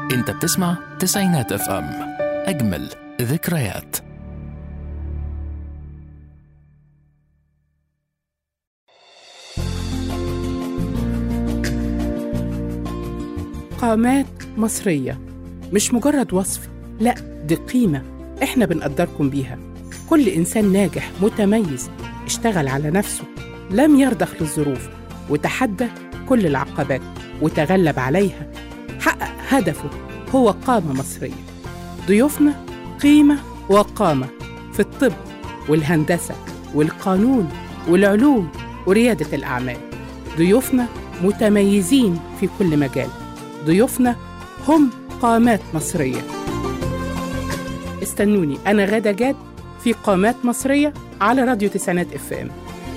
انت بتسمع تسعينات اف ام اجمل ذكريات قامات مصرية مش مجرد وصف لا دي قيمة احنا بنقدركم بيها كل إنسان ناجح متميز اشتغل على نفسه لم يرضخ للظروف وتحدى كل العقبات وتغلب عليها حقق هدفه هو قامة مصرية ضيوفنا قيمة وقامة في الطب والهندسة والقانون والعلوم وريادة الأعمال ضيوفنا متميزين في كل مجال ضيوفنا هم قامات مصرية استنوني أنا غادة جاد في قامات مصرية على راديو تسعينات اف ام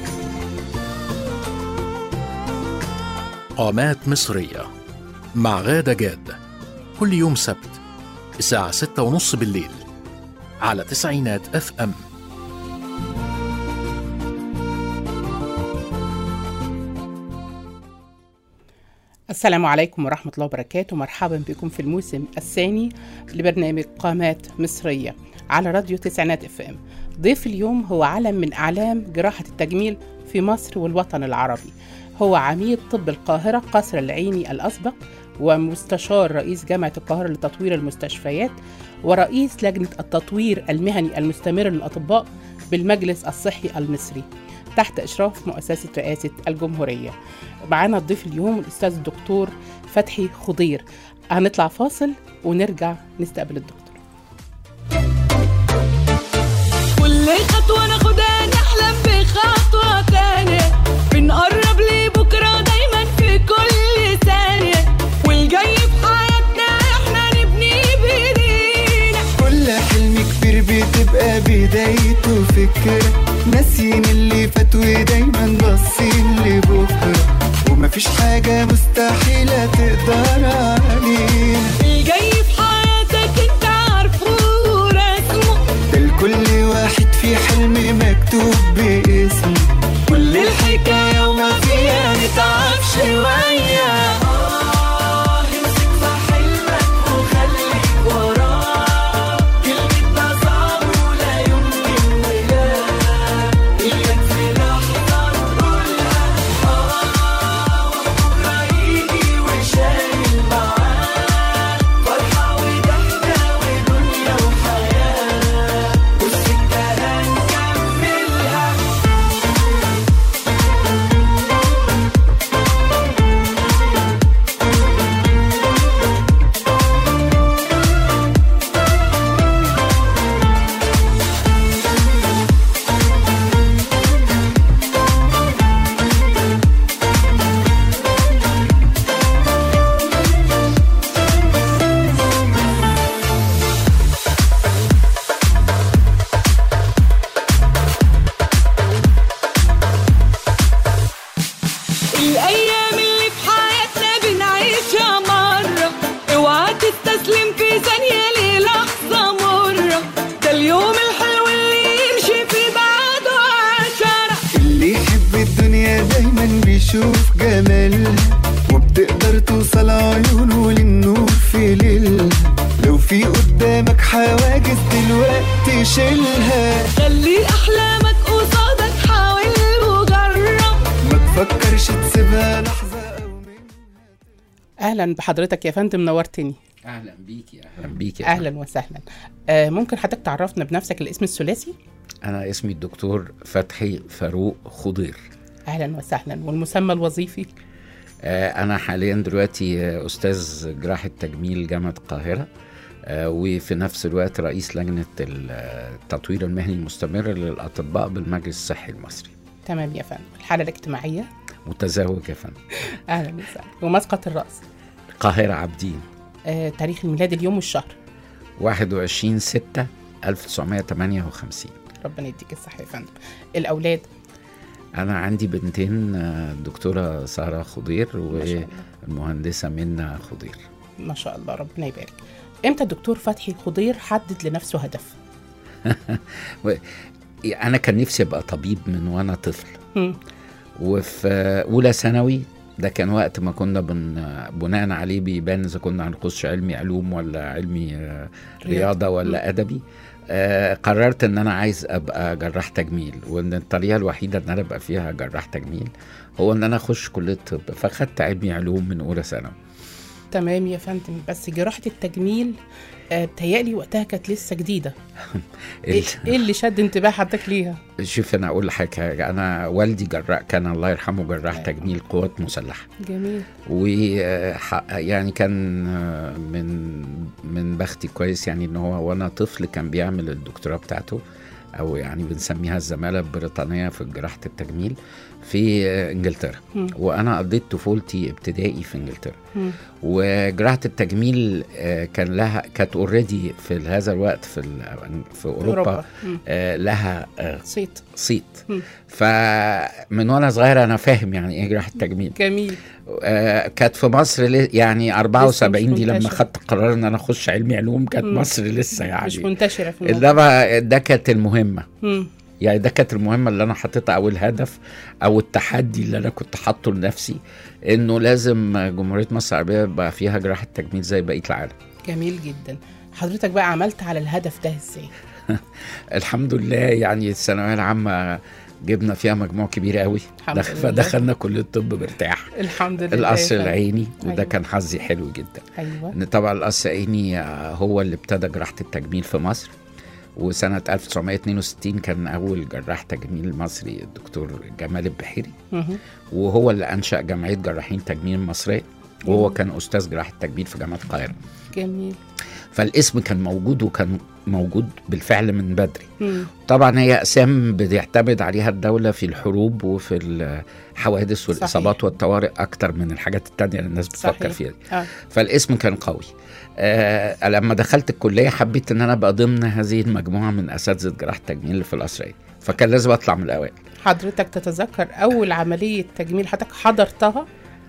قامات مصرية مع غادة جاد كل يوم سبت الساعة ستة ونص بالليل على تسعينات اف ام السلام عليكم ورحمة الله وبركاته مرحبا بكم في الموسم الثاني لبرنامج قامات مصرية على راديو تسعينات اف ام ضيف اليوم هو علم من أعلام جراحة التجميل في مصر والوطن العربي هو عميد طب القاهرة قصر العيني الأسبق ومستشار رئيس جامعة القاهرة لتطوير المستشفيات ورئيس لجنة التطوير المهني المستمر للأطباء بالمجلس الصحي المصري تحت إشراف مؤسسة رئاسة الجمهورية معانا الضيف اليوم الأستاذ الدكتور فتحي خضير هنطلع فاصل ونرجع نستقبل الدكتور كل خطوة ناخدها نحلم بخطوة تانية بنقرب لبكرة دايما في كل ثانية والجاي في حياتنا احنا نبني بايدينا كل حلم كبير بتبقى بدايته فكرة ناسيين اللي فات ودايما باصين لبكرة ومفيش حاجة مستحيلة تقدر علينا الجاي في حياتك انت عارفه ورسمه ده لكل واحد في حلم مكتوب باسمه كل الحكاية وما فيها نتعب شوية آه امسك في حلمك وخليك وراه كلمة ده صعب ولا يمكن ولا إياك في لحظة نقولها آه وبكرة يجي وشايل معاه فرحة وضحكة ودنيا وحياة والسكة هنكملها الأيام اللي في حياتنا بنعيشها مرة اوعى تستسلم في ثانية للحظة مرة ده اليوم الحلو اللي يمشي في بعده عشرة اللي يحب الدنيا دايما بيشوف جمالها وبتقدر توصل عيونه للنور في ليلها لو في قدامك حواجز دلوقتي شيلها خلي أحلامك قصادك حاول وجرب ما تفكرش تسيبها لحظة أو منها أهلا بحضرتك يا فندم نورتني اهلا بيكي اهلا بيكي أهلا وسهلا آه ممكن حضرتك تعرفنا بنفسك الاسم الثلاثي انا اسمي الدكتور فتحي فاروق خضير أهلا وسهلا والمسمى الوظيفي آه، انا حاليا دلوقتي آه، استاذ جراحه تجميل جامعه القاهره آه، وفي نفس الوقت رئيس لجنه التطوير المهني المستمر للاطباء بالمجلس الصحي المصري تمام يا فندم الحالة الاجتماعية متزوج يا فندم أهلا وسهلا ومسقط الرأس القاهره عابدين آه تاريخ الميلاد اليوم والشهر 21 6 1958 ربنا يديك الصحة يا فندم الأولاد انا عندي بنتين آه، الدكتوره ساره خضير ما شاء الله والمهندسه منى خضير ما شاء الله ربنا يبارك امتى الدكتور فتحي خضير حدد لنفسه هدف انا كان نفسي ابقى طبيب من وانا طفل مم. وفي اولى ثانوي ده كان وقت ما كنا بن بناء عليه بيبان اذا كنا هنخش علمي علوم ولا علمي آه، رياضه ولا ادبي آه قررت ان انا عايز ابقى جراح تجميل وان الطريقه الوحيده ان انا ابقى فيها جراح تجميل هو ان انا اخش كليه طب فاخدت علمي علوم من اولى ثانوي تمام يا فندم بس جراحه التجميل آه، بتهيألي وقتها كانت لسه جديده ايه إيه اللي شد انتباه حضرتك ليها شوف انا اقول لك حاجه انا والدي جراح كان الله يرحمه جراح تجميل قوات مسلحه جميل و يعني كان آه، من من بختي كويس يعني ان هو وانا طفل كان بيعمل الدكتوراه بتاعته او يعني بنسميها الزماله البريطانيه في جراحه التجميل في آه، انجلترا مم. وانا قضيت طفولتي ابتدائي في انجلترا مم. وجراحه التجميل آه، كان لها كانت اوريدي في هذا الوقت في ال- في اوروبا مم. آه، لها آه، صيت صيت مم. فمن وانا صغير انا فاهم يعني ايه جراحه تجميل جميل آه، كانت في مصر ل- يعني 74 دي لما منتشرة. خدت قرار ان انا اخش علمي علوم كانت مم. مصر لسه مش يعني منتشره في الموضوع انما ده كانت المهمه مم. يعني ده كانت المهمه اللي انا حطيتها او الهدف او التحدي اللي انا كنت حاطه لنفسي انه لازم جمهوريه مصر العربيه يبقى فيها جراحه تجميل زي بقيه العالم جميل جدا حضرتك بقى عملت على الهدف ده ازاي الحمد لله يعني الثانويه العامه جبنا فيها مجموع كبير قوي الحمد دخ- لله. فدخلنا كليه الطب مرتاح الحمد لله القصر يا فندم. العيني وده أيوة. كان حظي حلو جدا ايوه ان طبعا القصر العيني آه، هو اللي ابتدى جراحه التجميل في مصر وسنة 1962 كان أول جراح تجميل مصري الدكتور جمال البحيري مهم. وهو اللي أنشأ جمعية جراحين تجميل مصرية وهو كان أستاذ جراحة تجميل في جامعة القاهرة جميل فالاسم كان موجود وكان موجود بالفعل من بدري مم. طبعا هي أقسام بتعتمد عليها الدولة في الحروب وفي الحوادث والإصابات صحيح. والطوارئ أكتر من الحاجات التانية اللي الناس بتفكر صحيح. فيها اه فالاسم كان قوي آه لما دخلت الكليه حبيت ان انا ابقى ضمن هذه المجموعه من اساتذه جراحه التجميل اللي في القصريه فكان لازم اطلع من الاوائل حضرتك تتذكر اول عمليه تجميل حضرتك حضرتها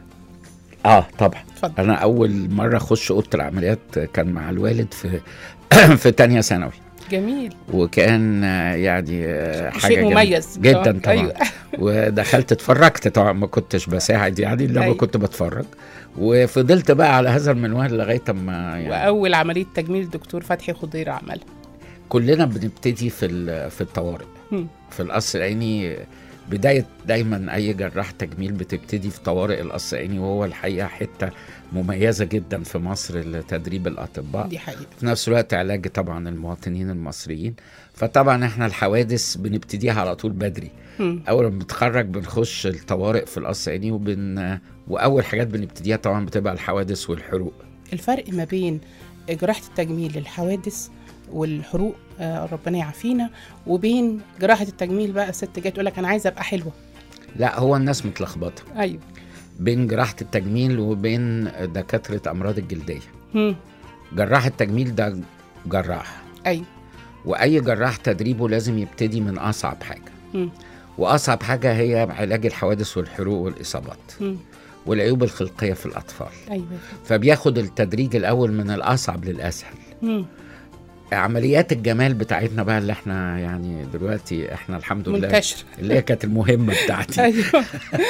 اه طبعا اتفضل انا اول مره اخش اوضه العمليات كان مع الوالد في في تانية ثانوي جميل وكان آه، يعني آه، حاجه شيء جميلة مميز جدا طبعا ايوه ودخلت اتفرجت طبعا ما كنتش بساعد يعني لما أيوة. كنت بتفرج وفضلت بقى على هذا المنوال لغايه اما يعني واول عمليه تجميل الدكتور فتحي خضير عملها كلنا بنبتدي في ال- في الطوارئ مم. في القصر العيني بداية دايما أي جراح تجميل بتبتدي في طوارئ القصر العيني وهو الحقيقة حتة مميزة جدا في مصر لتدريب الأطباء دي حقيقه في نفس الوقت علاج طبعا المواطنين المصريين فطبعا احنا الحوادث بنبتديها على طول بدري مم. اول ما بنتخرج بنخش الطوارئ في القصر العيني وبن واول حاجات بنبتديها طبعا بتبقى الحوادث والحروق الفرق ما بين جراحه التجميل للحوادث والحروق آه ربنا يعافينا وبين جراحه التجميل بقى ست جايه تقول لك انا عايزه ابقى حلوه لا هو الناس متلخبطه ايوه بين جراحه التجميل وبين دكاتره امراض الجلديه مم. جراح التجميل ده جراح ايوه واي جراح تدريبه لازم يبتدي من اصعب حاجه مم. واصعب حاجه هي علاج الحوادث والحروق والاصابات مم. والعيوب الخلقيه في الاطفال ايوه فبياخد التدريج الاول من الاصعب للاسهل مم. عمليات الجمال بتاعتنا بقى اللي احنا يعني دلوقتي احنا الحمد لله منتشر اللي هي كانت المهمه بتاعتي ايوه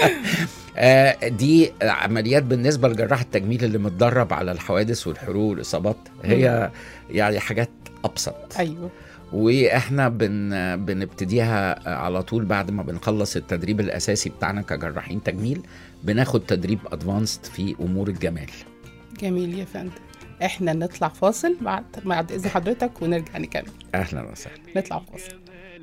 آه دي عمليات بالنسبه لجراح التجميل اللي متدرب على الحوادث والحروق والاصابات هي يعني حاجات ابسط ايوه واحنا بن بنبتديها على طول بعد ما بنخلص التدريب الاساسي بتاعنا كجراحين تجميل بناخد تدريب ادفانسد في امور الجمال جميل يا فندم احنا نطلع فاصل بعد بعد اذن حضرتك ونرجع نكمل اهلا وسهلا نطلع فاصل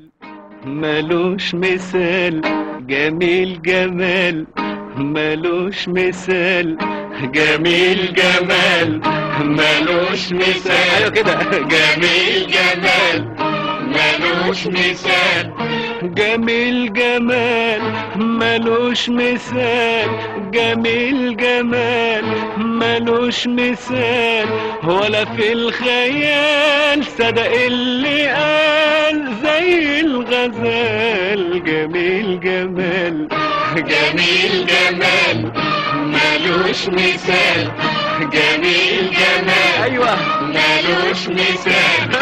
ملوش مثال جميل جمال ملوش مثال جميل جمال ملوش مثال ايوه كده جميل جمال ملوش مثال جميل جمال ملوش مثال جميل جمال ملوش مثال ولا في الخيال صدق اللي قال زي الغزال جميل جمال جميل جمال ملوش مثال جميل جمال ايوه ملوش مثال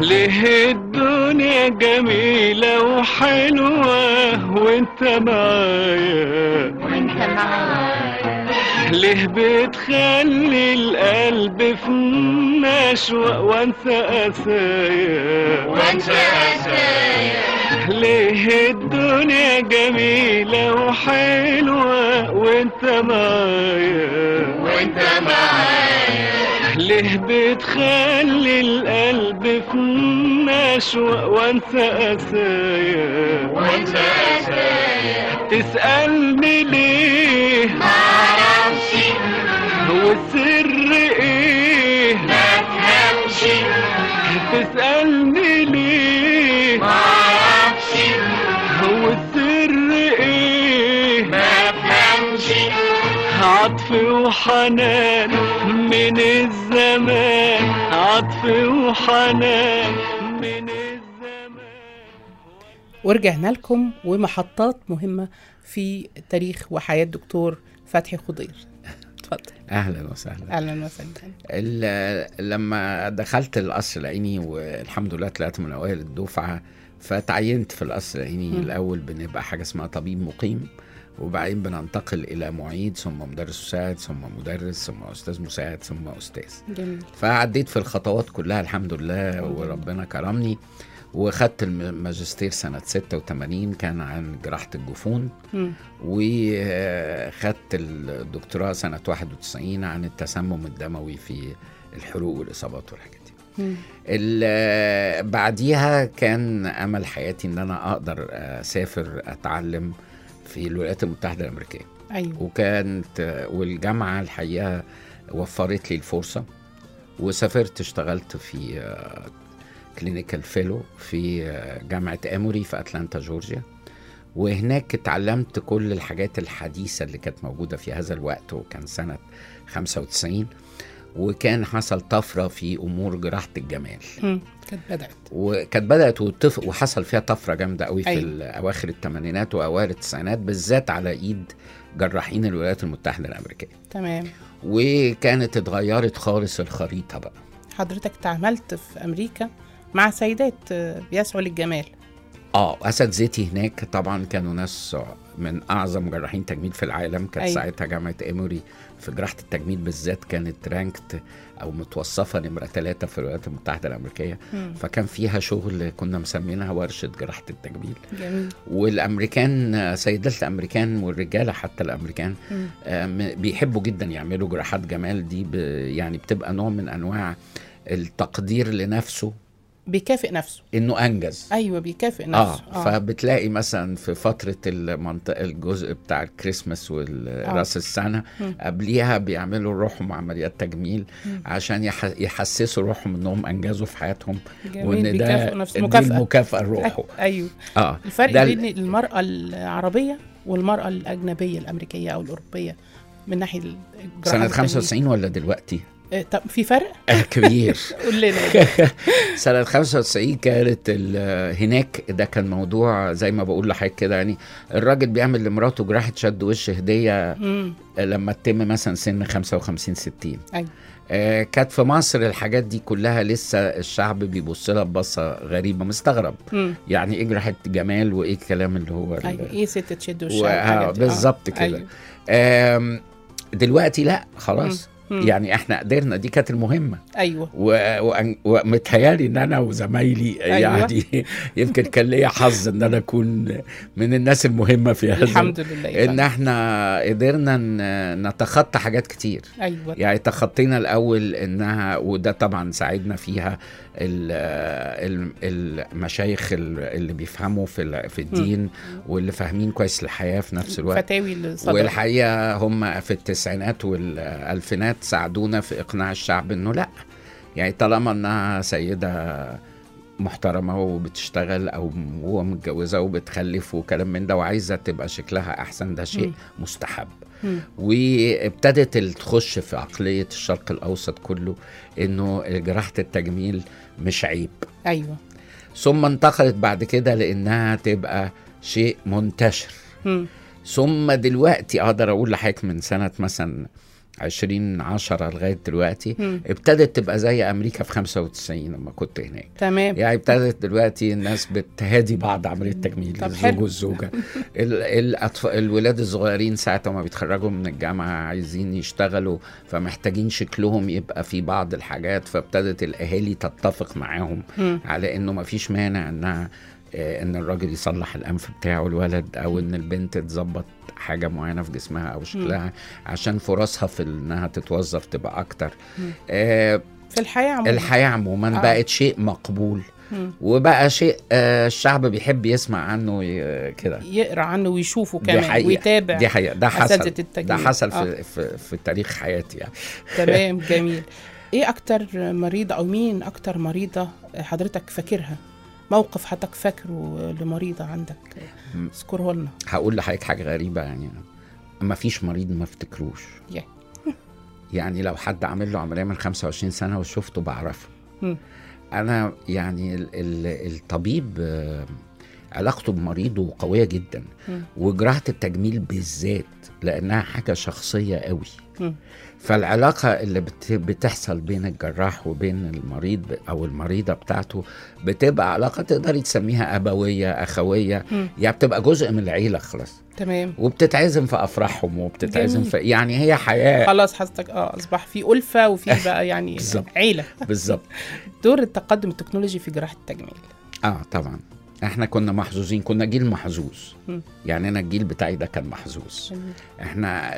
ليه الدنيا جميلة وحلوة وانت معايا وانت معايا ليه بتخلي القلب في نشوة وانسى قسايا وانت اسايا ليه الدنيا جميلة وحلوة وانت معايا وانت معايا ليه بتخلي القلب في نشوة وانسى قسايا وانت اسايا تسألني ليه معرفش والسر ايه ما تفهمش تسألني ليه معرفش هو السر ايه ما تفهمش عطف وحنان من الزمان عطف وحنان من الزمان ورجعنا لكم ومحطات مهمة في تاريخ وحياة دكتور فتحي خضير اتفضل اهلا وسهلا اهلا وسهلا ال- لما دخلت القصر العيني والحمد لله طلعت من اوائل الدفعه فتعينت في القصر العيني مم. الاول بنبقى حاجه اسمها طبيب مقيم وبعدين بننتقل الى معيد ثم مدرس مساعد ثم مدرس ثم استاذ مساعد ثم استاذ جميل فعديت في الخطوات كلها الحمد لله وربنا كرمني وخدت الماجستير سنة 86 كان عن جراحة الجفون مم. وخدت الدكتوراه سنة 91 عن التسمم الدموي في الحروق والإصابات والحاجات دي مم. ال- بعديها كان أمل حياتي إن أنا أقدر أسافر أتعلم في الولايات المتحدة الأمريكية ايوه وكانت والجامعة الحقيقة وفرت لي الفرصة وسافرت اشتغلت في كلينيكال فيلو في آه، جامعة أموري في أتلانتا جورجيا وهناك اتعلمت كل الحاجات الحديثة اللي كانت موجودة في هذا الوقت وكان سنة 95 وكان حصل طفرة في أمور جراحة الجمال مم. كانت بدأت وكانت بدات وتف... وحصل فيها طفره جامده قوي في أيوة. أيوة. اواخر الثمانينات واوائل التسعينات بالذات على ايد جراحين الولايات المتحده الامريكيه تمام وكانت اتغيرت خالص الخريطه بقى حضرتك تعاملت في امريكا مع سيدات آه، بيسعوا للجمال اه اساتذتي هناك طبعا كانوا ناس من اعظم جراحين تجميل في العالم كانت أيوة. أيوة. ساعتها جامعه ايموري في جراحه التجميل بالذات كانت رانكت او متوصفه نمره ثلاثه في الولايات المتحده الامريكيه مم. فكان فيها شغل كنا مسمينها ورشه جراحه التجميل جميل والامريكان سيدات الامريكان والرجاله حتى الامريكان مم. آم، بيحبوا جدا يعملوا جراحات جمال دي ب يعني بتبقى نوع من انواع التقدير لنفسه بيكافئ نفسه انه انجز ايوه بيكافئ اه, نفسه آه. فبتلاقي مثلا في فتره المنطقه الجزء بتاع الكريسماس وراس السنه مم. قبليها بيعملوا روحهم عمليات تجميل مم. عشان يح يحسسوا روحهم انهم انجزوا في حياتهم جميل وان ده بيكافئ نفسه دي مكافأة المكافاه لروحه ايوه اه الفرق ده بين المرأة العربية والمرأة الأجنبية الأمريكية أو الأوروبية من ناحية الجراحة سنه والتجميل. 95 ولا دلوقتي؟ آه، طب في فرق؟ آه كبير قول لنا سنة 95 كانت ال- هناك ده كان موضوع زي ما بقول لحضرتك كده يعني الراجل بيعمل لمراته جراحة شد وش هدية مم. لما تتم مثلا سن 55 60 أيوة. آه كانت في مصر الحاجات دي كلها لسه الشعب بيبص لها ببصة غريبة مستغرب مم. يعني ايه جراحة جمال وايه الكلام اللي هو ال- أيوة إيه ست تشد و- وشها آه، والحاجات دي. بالظبط كده. أيوة. آم، دلوقتي لا خلاص مم. يعني احنا قدرنا دي كانت المهمة أيوة و- وأن- ومتهيالي ان انا وزمايلي أيوة. يعني يمكن كان ليا حظ ان انا اكون من الناس المهمه في هذا الحمد لله يا ان فندم. قدرنا قدرنا ن- نتخطى حاجات كتير أيوة يعني تخطينا الاول انها وده طبعا ساعدنا فيها ال- ال- المشايخ ال- اللي بيفهموا في ال- في الدين واللي فاهمين كويس الحياه في نفس الوقت فتاوي اللي صدرت والحقيقه هم في التسعينات والالفينات ساعدونا في اقناع الشعب انه لا يعني طالما انها سيده محترمه وبتشتغل او هو متجوزه وبتخلف وكلام من ده وعايزه تبقى شكلها احسن ده شيء مم. مستحب مم. وابتدت تخش في عقليه الشرق الاوسط كله انه جراحه التجميل مش عيب أيوة ثم انتقلت بعد كده لانها تبقى شيء منتشر مم. ثم دلوقتي اقدر اقول لحضرتك من سنه مثلا 20 10 لغايه دلوقتي مم. ابتدت تبقى زي امريكا في 95 لما كنت هناك تمام يعني ابتدت دلوقتي الناس بتهادي بعض عمليه تجميل طب الزوج حلو. والزوجه ال- الأطفال الولاد الصغيرين ساعه ما بيتخرجوا من الجامعه عايزين يشتغلوا فمحتاجين شكلهم يبقى في بعض الحاجات فابتدت الاهالي تتفق معاهم مم. على انه ما فيش مانع انها آه، ان الراجل يصلح الانف بتاعه الولد او ان البنت تظبط حاجه معينه في جسمها او شكلها عشان فرصها في انها تتوظف تبقى اكتر آه في الحياه عموما الحياه عموما آه. آه. بقت شيء مقبول مم. وبقى شيء آه الشعب بيحب يسمع عنه ي- كده يقرا عنه ويشوفه دي كمان حقيقة. ويتابع دي حقيقه ده حصل أساتذة التجميل. ده حصل في, آه. في في تاريخ حياتي يعني تمام جميل ايه اكتر مريضه او مين اكتر مريضه حضرتك فاكرها موقف حضرتك فاكره لمريضه عندك مم. اذكره لنا هقول لحضرتك حاجه غريبه يعني ما فيش مريض ما افتكروش يا. يعني لو حد عامل له عمليه من 25 سنه وشفته بعرفه مم. انا يعني ال ال الطبيب آه، علاقته بمريضه قويه جدا مم. وجراحه التجميل بالذات لانها حاجه شخصيه قوي مم. فالعلاقه اللي بت بتحصل بين الجراح وبين المريض ب- او المريضه بتاعته بتبقى علاقه تقدري تسميها ابويه اخويه مم. يعني بتبقى جزء من العيله خلاص تمام وبتتعزم في افراحهم وبتتعزم جميل. في يعني هي حياه خلاص حضرتك اه اصبح في الفه وفي بقى يعني بالظبط. عيله بالظبط دور التقدم التكنولوجي في جراحه التجميل اه طبعا احنا كنا محظوظين كنا جيل محظوظ مم. يعني انا الجيل بتاعي ده كان محظوظ جميل. احنا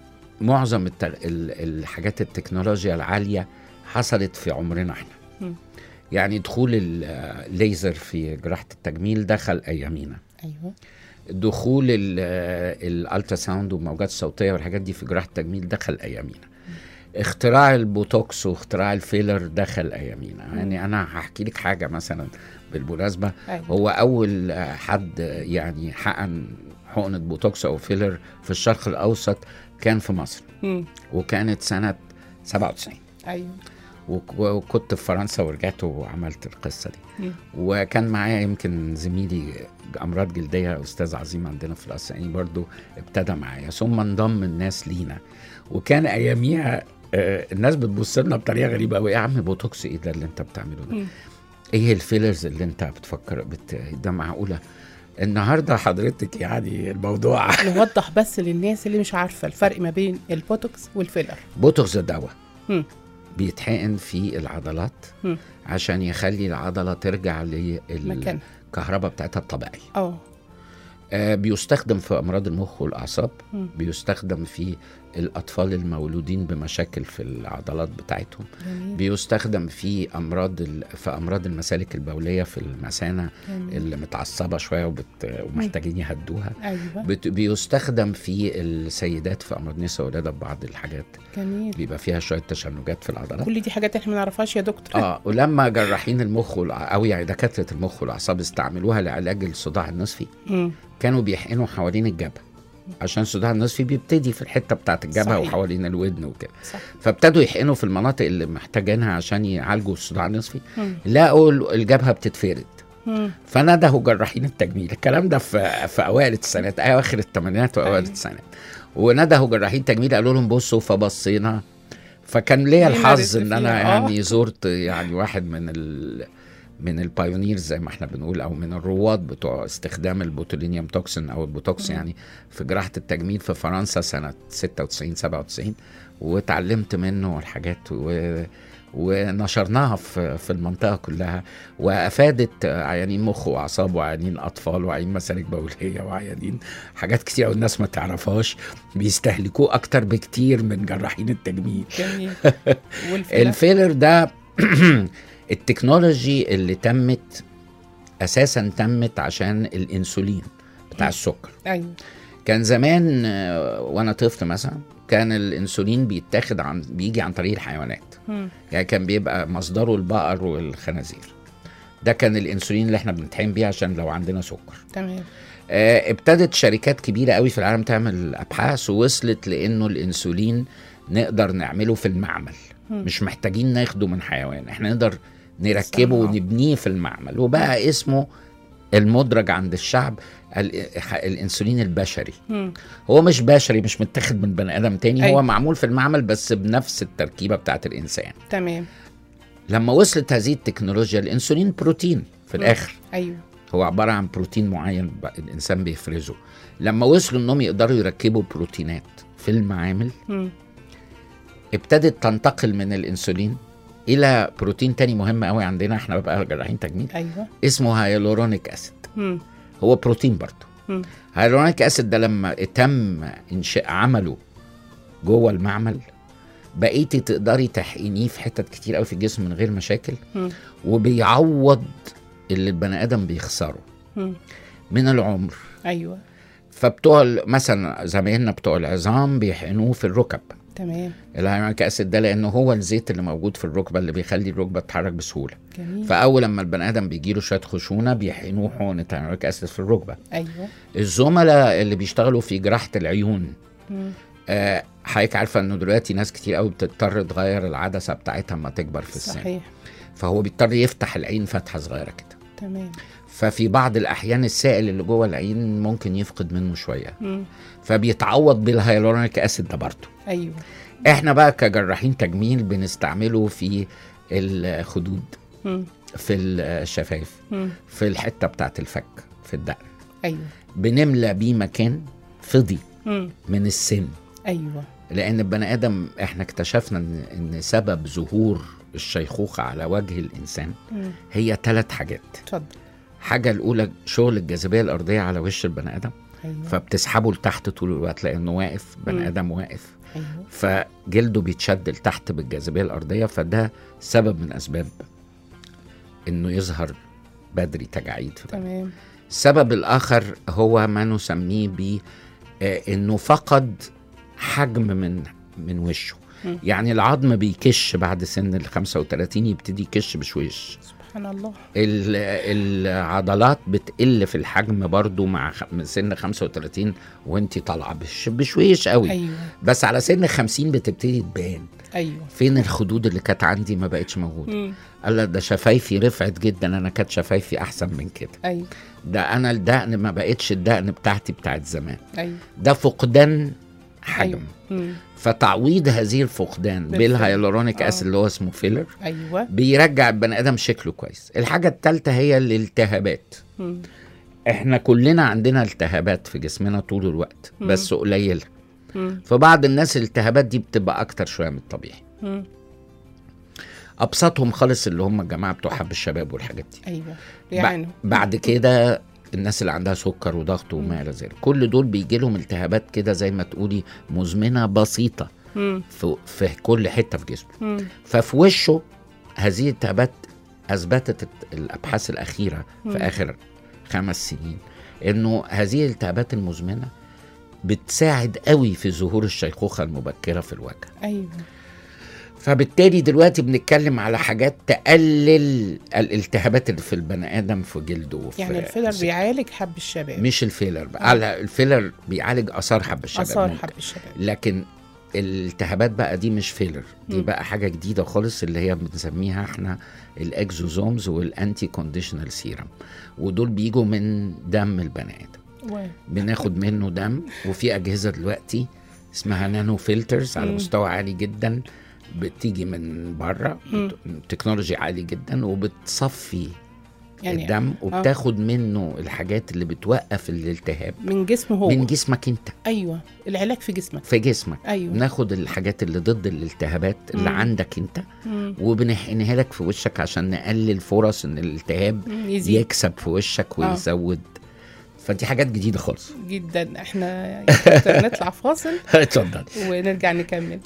معظم التغ... ال- الحاجات التكنولوجيا العاليه حصلت في عمرنا احنا مم. يعني دخول ال- الليزر في جراحه التجميل دخل ايامينا ايوه دخول الالترا ساوند والموجات الصوتيه والحاجات دي في جراحه التجميل دخل ايامينا اختراع البوتوكس واختراع الفيلر دخل ايامينا يعني انا هحكي لك حاجه مثلا بالمناسبه أيوة. هو اول حد يعني حقن حقنه بوتوكس او فيلر في الشرق الاوسط كان في مصر مم. وكانت سنه 97 ايوه وك- وكنت في فرنسا ورجعت وعملت القصه دي مم. وكان معايا يمكن زميلي امراض جلديه استاذ عظيم عندنا في القصر يعني برضو ابتدى معايا ثم انضم الناس لينا وكان اياميها آه، الناس بتبص لنا بطريقه غريبه قوي يا عم بوتوكس ايه ده اللي انت بتعمله ده مم. ايه الفيلرز اللي انت بتفكر بت... ده معقوله النهارده حضرتك يعني الموضوع نوضح بس للناس اللي مش عارفه الفرق ما بين البوتوكس والفيلر بوتوكس ده دواء مم. بيتحقن في العضلات مم. عشان يخلي العضله ترجع مكان للكهرباء بتاعتها الطبيعيه اه آه، بيستخدم في امراض المخ والاعصاب مم. بيستخدم في الاطفال المولودين بمشاكل في العضلات بتاعتهم جميل بيستخدم في امراض ال... في امراض المسالك البوليه في المثانه جميل. اللي متعصبه شويه وبت... ومحتاجين يهدوها ايوه بت... بيستخدم في السيدات في امراض نساء ولاده ببعض الحاجات جميل بيبقى فيها شويه تشنجات في العضلات كل دي حاجات احنا ما نعرفهاش يا دكتور اه ولما جراحين المخ والع... او يعني دكاتره المخ والاعصاب استعملوها لعلاج الصداع النصفي مم. كانوا بيحقنوا حوالين الجبهه عشان الصداع النصفي بيبتدي في الحته بتاعت الجبهه صحيح. وحوالين الودن وكده صح فابتدوا يحقنوا في المناطق اللي محتاجينها عشان يعالجوا الصداع النصفي مم. لقوا ال- الجبهه بتتفرد مم. فندهوا جراحين التجميل الكلام ده في في اوائل السنوات اواخر الثمانينات واوائل أيوة. التسعينات وندهوا جراحين التجميل قالوا لهم بصوا فبصينا فكان ليا ليه الحظ مارست ان انا فيها؟ آه. يعني زرت يعني واحد من ال من البايونيرز زي ما احنا بنقول او من الرواد بتوع استخدام البوتولينيوم توكسين او البوتوكس يعني في جراحه التجميل في فرنسا سنه 96 97 واتعلمت منه الحاجات و ونشرناها في في المنطقه كلها وافادت عيانين مخ واعصاب وعيانين اطفال وعيانين مسالك بوليه وعيانين حاجات كتير والناس ما تعرفهاش بيستهلكوه اكتر بكتير من جراحين التجميل جميل والفيلر الفيلر ده التكنولوجي اللي تمت اساسا تمت عشان الانسولين بتاع السكر ايوه كان زمان آه، وانا طفل مثلا كان الانسولين بيتاخد عن بيجي عن طريق الحيوانات مم. يعني كان بيبقى مصدره البقر والخنازير ده كان الانسولين اللي احنا بنتحقن بيه عشان لو عندنا سكر تمام آه، ابتدت شركات كبيره قوي في العالم تعمل ابحاث ووصلت لانه الانسولين نقدر نعمله في المعمل مم. مش محتاجين ناخده من حيوان احنا نقدر نركبه صنعه. ونبنيه في المعمل وبقى اسمه المدرج عند الشعب ال- الانسولين البشري مم. هو مش بشري مش متاخد من بني ادم تاني أيوة. هو معمول في المعمل بس بنفس التركيبه بتاعت الانسان تمام لما وصلت هذه التكنولوجيا الانسولين بروتين في الاخر ايوه هو عباره عن بروتين معين ب- الانسان بيفرزه لما وصلوا انهم يقدروا يركبوا بروتينات في المعامل مم. ابتدت تنتقل من الانسولين الى بروتين تاني مهم قوي عندنا احنا بقى جراحين تجميل ايوه اسمه هايلورونيك اسيد مم. هو بروتين برضه مم. هايلورونيك اسيد ده لما تم انشاء عمله جوه المعمل بقيتي تقدري تحقنيه في حتت كتير قوي في الجسم من غير مشاكل مم. وبيعوض اللي البني ادم بيخسره مم. من العمر ايوه فبتوع ال- مثلا زمايلنا بتوع العظام بيحقنوه في الركب تمام الهيرونيك اسيد ده لانه هو الزيت اللي موجود في الركبه اللي بيخلي الركبه تتحرك بسهوله جميل فاول لما البني ادم بيجي له شويه خشونه بيحقنوه حقنه هيرونيك اسيد في الركبه ايوه الزملاء اللي بيشتغلوا في جراحه العيون مم. آه، حضرتك عارفه انه دلوقتي ناس كتير قوي بتضطر تغير العدسه بتاعتها لما تكبر في السن صحيح فهو بيضطر يفتح العين فتحه صغيره كده تمام ففي بعض الاحيان السائل اللي جوه العين ممكن يفقد منه شويه مم. فبيتعوض بالهيالورونيك اسيد ده برضه ايوه احنا بقى كجراحين تجميل بنستعمله في الخدود مم. في الشفايف مم. في الحته بتاعت الفك في الدقن ايوه بنملى بيه مكان فضي مم. من السن ايوه لان البني ادم احنا اكتشفنا ان ان سبب ظهور الشيخوخه على وجه الانسان مم. هي ثلاث حاجات اتفضل حاجه الاولى شغل الجاذبيه الارضيه على وش البني ادم ايوه فبتسحبه لتحت طول الوقت لانه واقف مم. بني ادم واقف ايوه فجلده بيتشد لتحت بالجاذبيه الارضيه فده سبب من اسباب انه يظهر بدري تجاعيد في البني تمام السبب الاخر هو ما نسميه ب آه، انه فقد حجم من من وشه مم. يعني العظم بيكش بعد سن ال 35 يبتدي يكش بشويش سبحان الله ال- العضلات بتقل في الحجم برضو مع خ- من سن 35 وانت طالعه بش- بشويش قوي ايوه بس على سن 50 بتبتدي تبان ايوه فين الخدود اللي كانت عندي ما بقتش موجوده مم. قال لك ده شفايفي رفعت جدا انا كانت شفايفي احسن من كده ايوه ده انا الدقن ما بقتش الدقن بتاعتي بتاعت زمان ايوه ده فقدان حجم أيوة. مم. فتعويض هذه الفقدان بالفعل. بالهيالورونيك آه. اسيد اللي هو اسمه فيلر ايوه بيرجع البني ادم شكله كويس الحاجه الثالثه هي الالتهابات مم. احنا كلنا عندنا التهابات في جسمنا طول الوقت مم. بس قليله مم. فبعض الناس الالتهابات دي بتبقى اكتر شويه من الطبيعي مم. ابسطهم خالص اللي هم الجماعه بتوع حب الشباب والحاجات دي ايوه بع- يعني بعد كده الناس اللي عندها سكر وضغط وما الى ذلك كل دول بيجي لهم التهابات كده زي ما تقولي مزمنه بسيطه مم. في, في كل حته في جسمه مم. ففي وشه هذه الالتهابات اثبتت الابحاث الاخيره مم. في اخر خمس سنين انه هذه الالتهابات المزمنه بتساعد قوي في ظهور الشيخوخه المبكره في الوجه ايوه فبالتالي دلوقتي بنتكلم على حاجات تقلل الالتهابات اللي في البني ادم في جلده وفي يعني الفيلر بيعالج حب الشباب مش الفيلر بقى على الفيلر بيعالج اثار حب الشباب اثار ممكن. حب الشباب لكن الالتهابات بقى دي مش فيلر دي مم. بقى حاجه جديده خالص اللي هي بنسميها احنا الاكزوزومز والانتي كونديشنال سيرم ودول بيجوا من دم البني ادم و- بناخد منه دم وفي اجهزه دلوقتي اسمها نانو فلترز على مم. مستوى عالي جدا بتيجي من بره مم. تكنولوجي عالي جدا وبتصفي يعني الدم وبتاخد منه الحاجات اللي بتوقف الالتهاب من جسمه هو من جسمك انت ايوه العلاج في جسمك في جسمك ايوه بناخد الحاجات اللي ضد الالتهابات اللي مم. عندك انت مم. وبنحقنها لك في وشك عشان نقلل فرص ان الالتهاب مم. يزيد يكسب في وشك آه. ويزود فدي حاجات جديده خالص جدا احنا يا دكتور نطلع فاصل اتفضل ونرجع نكمل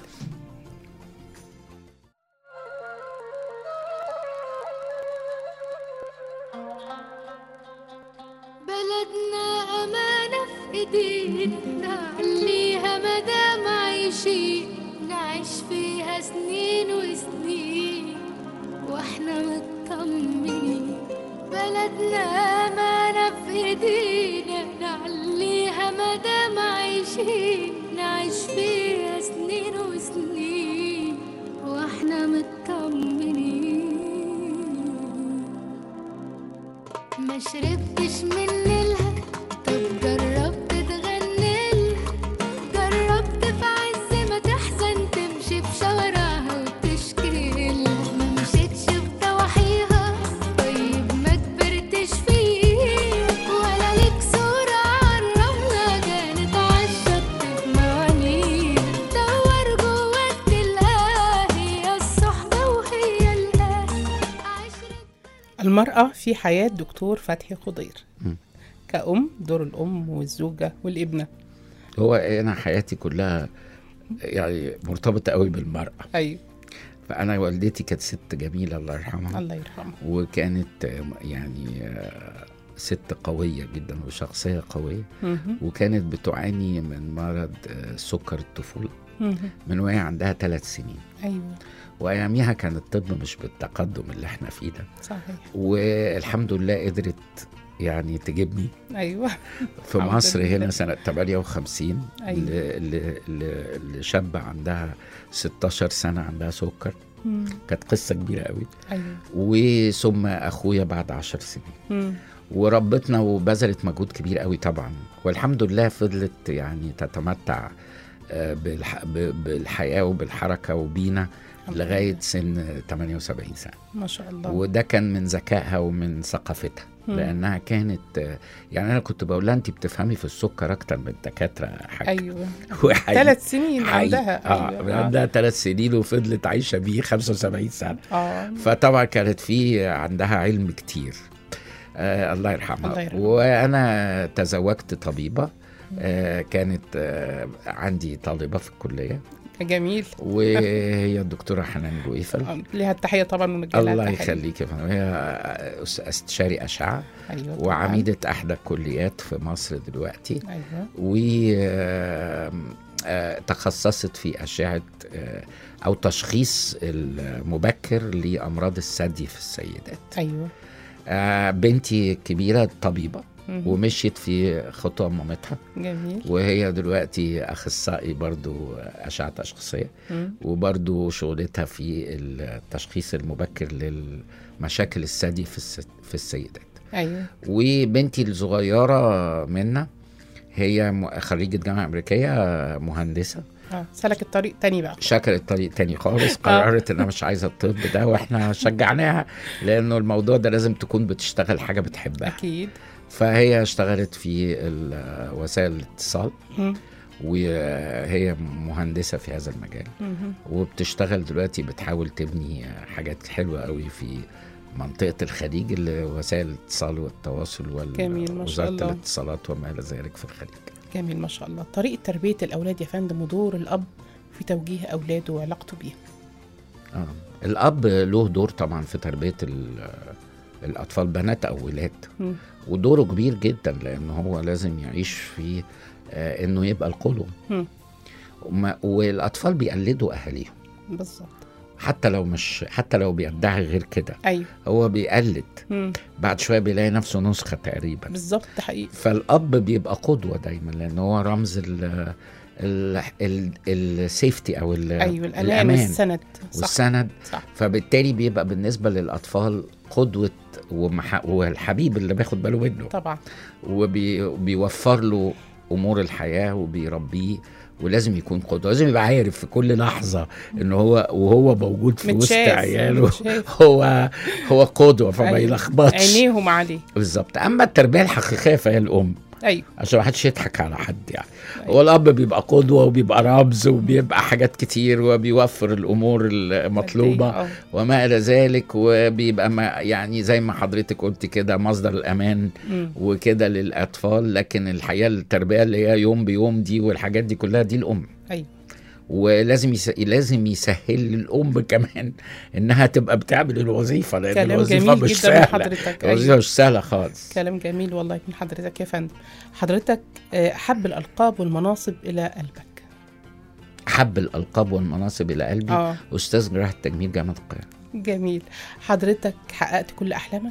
بلدنا أمانة في إيدينا نعليها مدام عايشين نعيش فيها سنين وسنين واحنا مطمنين بلدنا أمانة في إيدينا نعليها مدام عايشين نعيش فيها سنين وسنين واحنا مطمنين ما شربتش من نيلها طب جربت تغني جربت في عز ما تحزن تمشي في شوارعها وتشكي لها ما مشيتش في ضواحيها طيب ما كبرتش فيه ولا ليك صورة عالرملة كانت عالشط في معانيها دور جواك تلقاها هي الصحبة وهي الأهل عشرة المرأة في حياة دكتور فتحي خضير مم. كأم دور الأم والزوجة والابنة هو انا حياتي كلها يعني مرتبطه قوي بالمراه أيوة فانا والدتي كانت ست جميله الله يرحمها الله يرحمه وكانت آه، يعني آه، ست قويه جدا وشخصيه قويه مهم. وكانت بتعاني من مرض آه، سكر الطفوله مهم. من وهي عندها ثلاث سنين أيوة واياميها كان الطب مش بالتقدم اللي احنا فيه ده صحيح والحمد لله قدرت يعني تجيبني أيوة في الحمد مصر لله. هنا سنة 58 أيوة. ل- ل- ل- لشابة عندها 16 سنة عندها سكر مم. كانت قصة كبيرة قوي أيوة وثم أخويا بعد 10 سنين مم. وربتنا وبذلت مجهود كبير قوي طبعا والحمد لله فضلت يعني تتمتع آه، بالح... ب- بالحياة وبالحركة وبينا الحمد لغاية سن 78 سنة ما شاء الله وده كان من ذكائها ومن ثقافتها مم. لانها كانت آه، يعني انا كنت بقول لها انت بتفهمي في السكر اكتر من الدكاتره حاجه أيوة وحقيقي- ثلاث سنين حقيقي. عندها اه أيوة. عندها ثلاث سنين وفضلت عايشه بيه 75 سنه اه فطبعا كانت في عندها علم كتير آه الله يرحمها الله يرحمها. وانا تزوجت طبيبه آه كانت آه عندي طالبه في الكليه جميل وهي الدكتوره حنان جويفل آه، ليها التحية طبعا ونوجه لها الله التحية. يخليك يا فندم هي أس- استشاري اشعه أيوة طبعاً. وعميده احدى الكليات في مصر دلوقتي أيوة و آم، آه، تخصصت في اشعه آه، او تشخيص المبكر لامراض الثدي في السيدات أيوة آه، بنتي الكبيره طبيبه مهم. ومشيت في خطوة مامتها جميل وهي دلوقتي أخصائي برضو أشعة تشخيصية مم. وبرضو شغلتها في التشخيص المبكر للمشاكل الثدي في, الس... في السيدات أيوة وبنتي الصغيرة منا هي م- خريجة جامعة أمريكية مهندسة اه سلكت طريق تاني بقى شكلت طريق تاني خالص قررت انها مش عايزه الطب ده واحنا شجعناها لانه الموضوع ده لازم تكون بتشتغل حاجه بتحبها أكيد فهي اشتغلت في ال- وسائل الاتصال مم. وهي مهندسه في هذا المجال مهم. وبتشتغل دلوقتي بتحاول تبني حاجات حلوه قوي في منطقه الخليج اللي وسائل الاتصال والتواصل جميل، ما شاء ووزاره الله. الاتصالات وما الى ذلك في الخليج جميل ما شاء الله طريقة تربية الأولاد يا فندم ودور الأب في توجيه أولاده وعلاقته بيهم آه. الاب له دور طبعا في تربيه ال- الاطفال بنات او ولاد مم. ودوره كبير جدا لان هو لازم يعيش في آه انه يبقى القدوه مم. وما- والاطفال بيقلدوا اهاليهم بالظبط حتى لو مش حتى لو بيدعي غير كده أيوة هو بيقلد مم. بعد شويه بيلاقي نفسه نسخه تقريبا بالظبط ده حقيقي فالاب بيبقى قدوه دايما لان هو رمز ال ال ال السيفتي او ال- أيوة الأمان والسند صح والسند صح فبالتالي بيبقى بالنسبه للاطفال قدوه ومح... والحبيب اللي بياخد باله منه طبعا وبيوفر له امور الحياه وبيربيه ولازم يكون قدوه لازم يبقى عارف في كل لحظه ان هو وهو موجود في وسط متشاف، عياله متشاف. هو هو قدوه فما أيوة. يلخبطش عينيهم عليه بالظبط اما التربيه الحقيقيه فهي الام أيوة عشان ما حدش يضحك على حد يعني هو الاب بيبقى قدوه وبيبقى رمز وبيبقى حاجات كتير وبيوفر الامور المطلوبه آه. وما الى ذلك وبيبقى ما يعني زي ما حضرتك قلت كده مصدر الامان مم. وكده للاطفال لكن الحقيقه التربيه اللي هي يوم بيوم دي والحاجات دي كلها دي الام أيوة ولازم يس... لازم يسهل للام كمان انها تبقى بتعمل الوظيفه لان كلام الوظيفه جميل مش جدا من سهله حضرتك الوظيفه أيوة. مش سهله خالص كلام جميل والله من حضرتك يا فندم حضرتك آه، أحب الألقاب والمناصب إلى قلبك حب الالقاب والمناصب الى قلبي اه استاذ جراحه تجميل جامعه القاهره جميل حضرتك حققت كل أحلامك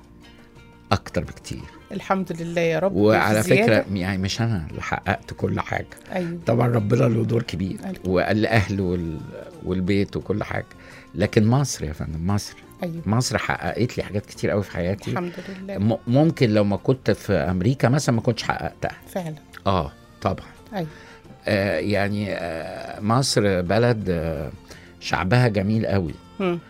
اكتر بكتير الحمد لله يا رب وعلى زيادة. فكره يعني مش انا اللي حققت كل حاجه أيوة طبعا ربنا له دور كبير أيوة. والاهل وال... والبيت وكل حاجه لكن مصر يا فندم مصر ايوه مصر حققت لي حاجات كتير قوي في حياتي الحمد لله م- ممكن لو ما كنت في امريكا مثلا ما كنتش حققتها فعلا اه طبعا ايوه آه يعني آه مصر بلد آه شعبها جميل قوي مم.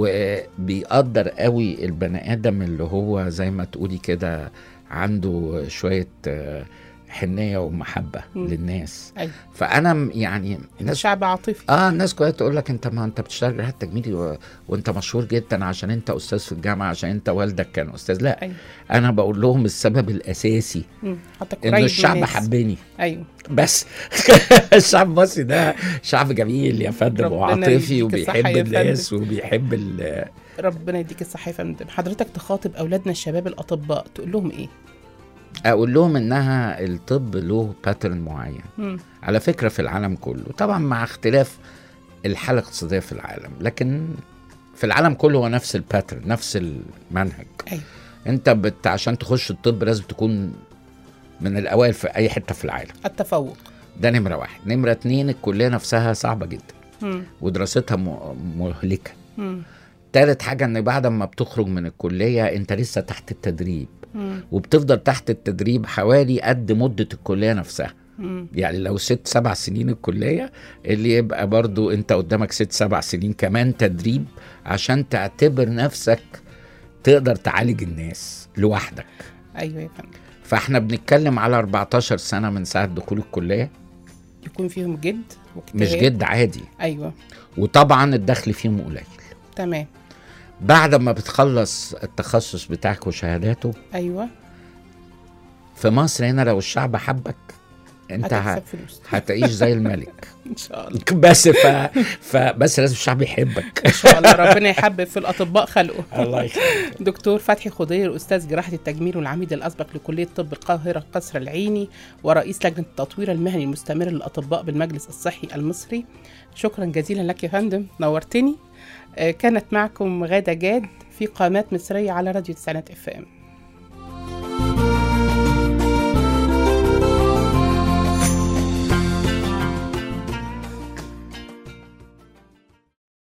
وبيقدر قوي البني ادم اللي هو زي ما تقولي كده عنده شويه آه، حنيه ومحبه مم. للناس ايوه فانا م- يعني الناس شعب عاطفي اه الناس كلها تقول لك انت ما انت بتشتغل جراحه تجميلي و... وانت مشهور جدا عشان انت استاذ في الجامعه عشان انت والدك كان استاذ لا ايوه انا بقول لهم السبب الاساسي مم. حضرتك ان قريب من الشعب الناس. حبني ايوه بس الشعب المصري ده شعب جميل يا فندم ربنا وعاطفي يديك الصحة وبيحب يا الناس وبيحب ال... ربنا يديك الصحه يا فندم حضرتك تخاطب اولادنا الشباب الاطباء تقول لهم ايه اقول لهم انها الطب له باترن معين مم. على فكره في العالم كله طبعا مع اختلاف الحاله الاقتصاديه في العالم لكن في العالم كله هو نفس الباترن نفس المنهج ايوه انت بت... عشان تخش الطب لازم تكون من الاوائل في اي حته في العالم التفوق ده نمره واحد نمره اتنين الكليه نفسها صعبه جدا مم. ودراستها م... مهلكه مم. تالت حاجه ان بعد ما بتخرج من الكليه انت لسه تحت التدريب مم. وبتفضل تحت التدريب حوالي قد مده الكليه نفسها مم. يعني لو ست سبع سنين الكلية اللي يبقى برضو انت قدامك ست سبع سنين كمان تدريب عشان تعتبر نفسك تقدر تعالج الناس لوحدك ايوه يا فندم فاحنا بنتكلم على 14 سنة من ساعة دخول الكلية يكون فيهم جد واجتهاد مش جد عادي ايوه وطبعا الدخل فيهم قليل تمام بعد ما بتخلص التخصص بتاعك وشهاداته ايوه في مصر هنا لو الشعب حبك انت ه- هتكسب فلوس هتعيش زي الملك ان شاء الله بس ف... فبس لازم الشعب يحبك ان شاء الله ربنا يحبب في الاطباء خلقه الله يخليك دكتور فتحي خضير استاذ جراحه التجميل والعميد الاسبق لكليه طب القاهره قصر العيني ورئيس لجنه التطوير المهني المستمر للاطباء بالمجلس الصحي المصري شكرا جزيلا لك يا فندم نورتني آه، كانت معكم غاده جاد في قامات مصريه على راديو تسعينات اف ام